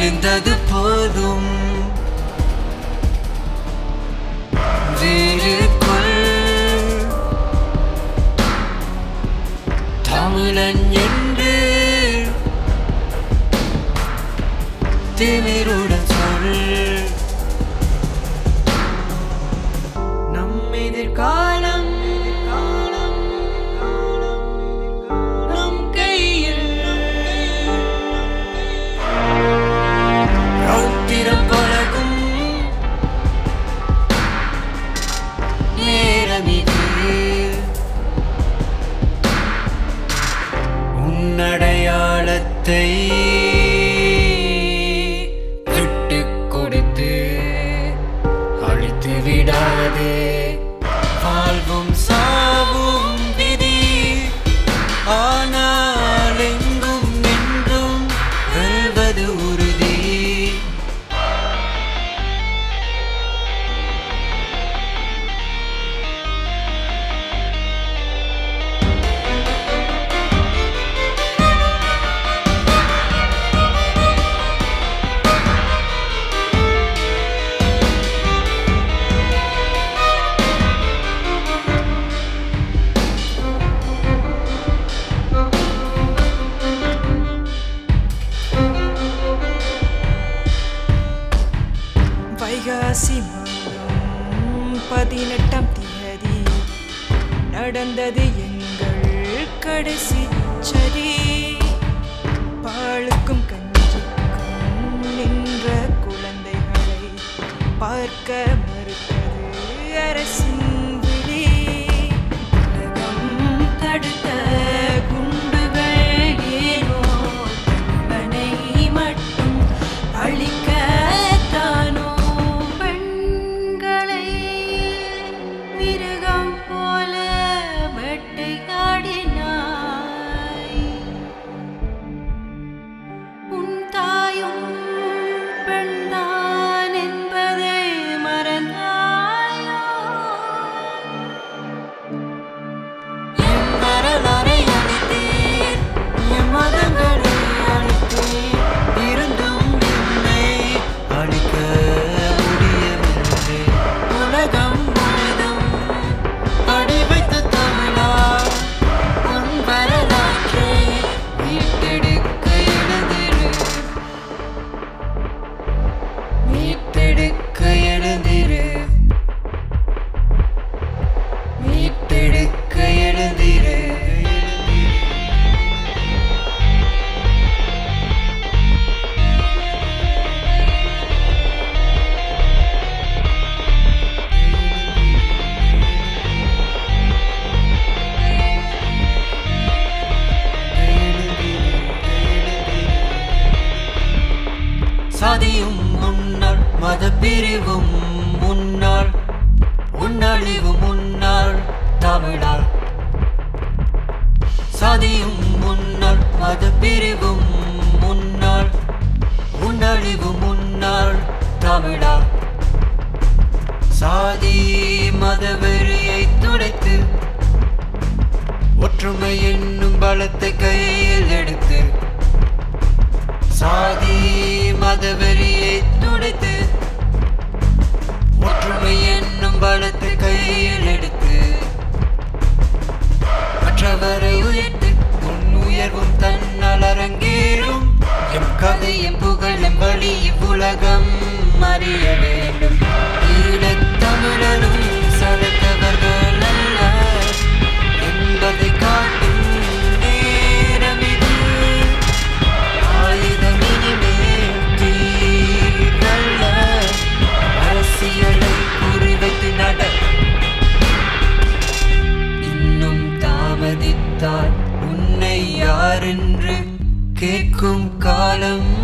தெரிந்தது போதும் வீருக்குள் தமிழன் என்று திமிருடன் சொல் நம் எதிர்காலம் நம் கையில் ரௌத்திரம் பழகும் நேரம் இது உன்னடையாளத்தை விட்டுக் கொடுத்து அழித்து விடாதே வாழ்வும் சாவும் விதி ஆனால் எங்கும் என்றும் வெல்வது உறுதி வைகாசி மாதம் பதினெட்டாம் தேதி நடந்தது எங்கள் கடைசி சரி பாலுக்கும் கஞ்சிக்கும் நின்ற குழந்தைகளை பார்க்க மறுத்தது அரசின் விழி உலகம் தடுத்த குண்டுகள் ஏனோ தமிழனை மட்டும் அழிக்கத்தானோ பெண்களை மிருகம் போல வேட்டையாடினாய் உன் தாயும் பெண்தான் என்பதை மறந்தாயோ என் வரலாறை அழித்தீர், என் மதங்களை அழித்தீர். இருந்தும் என்னை அழிக்க முடியவில்லை. உலகம் முழுதும் அடி வைத்த தமிழா, உன் வரலாற்றை மீட்டெடுக்க எழுந்திரு. மீட்டெடுக்க எழுந்திரு மீட்டெடுக்க எழுந்திரு சாதியும் முன்னாள் மதப்பிரிவும் முன்னாள் உன்னழிவு முன்னாள் தமிழா சாதியும் முன்னாள் மதப்பிரிவும் முன்னாள் உன்னழிவு முன்னாள் தமிழா சாதி மதவெறியை துடைத்து ஒற்றுமை என்னும் பலத்தை கையில் எடுத்து சாதி மதவெறியை துடைத்து ஒற்றுமை என்னும் பலத்தை கையில் எடுத்து மற்றவரை உயர்த்து உன் உயர்வும் தன்னால் அரங்கேறும் எம் கதையும் புகழும் வழி இவ்வுலகம் அறிய வேண்டும் ஈழத் தமிழரும் சளைத்தவர்கள் அல்ல என்பதை காட்டும் நேரம் இது ஆயுதம் இனிமேல் தீர்வல்ல. அரசியலை குறிவைத்து நட இன்னும் தாமதித்தால் உன்னை யாரென்று கேட்கும் காலம்